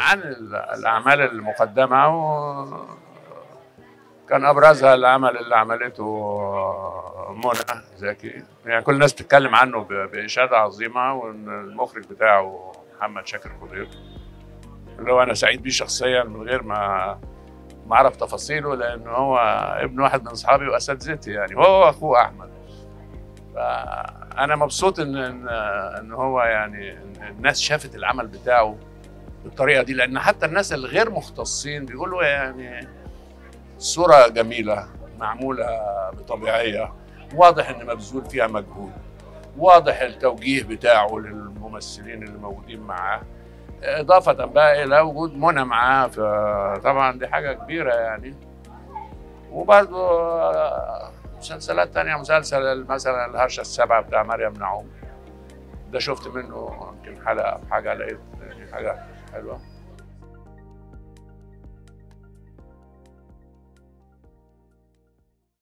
عن ال- الاعمال المقدمه و كان ابرزها العمل اللي عملته منى زكي يعني كل الناس بتتكلم عنه ب- باشاده عظيمه وان المخرج بتاعه محمد شاكر خضير اللي هو انا سعيد بيه شخصيا من غير ما ما اعرف تفاصيله لان هو ابن واحد من اصحابي واساتذتي يعني هو اخوه احمد فانا مبسوط ان ان ان هو يعني إن الناس شافت العمل بتاعه بالطريقه دي لان حتى الناس الغير مختصين بيقولوا يعني صوره جميله معموله بطبيعيه واضح ان مبذول فيها مجهود واضح التوجيه بتاعه للممثلين اللي موجودين معاه إضافة بقى إلى وجود منى معاه فطبعا دي حاجة كبيرة يعني وبرضه آه، مسلسلات تانية مسلسل مثلا الهرشة السبعة بتاع مريم نعوم ده شفت منه يمكن حلقة أو حاجة لقيت يعني حاجة حلوة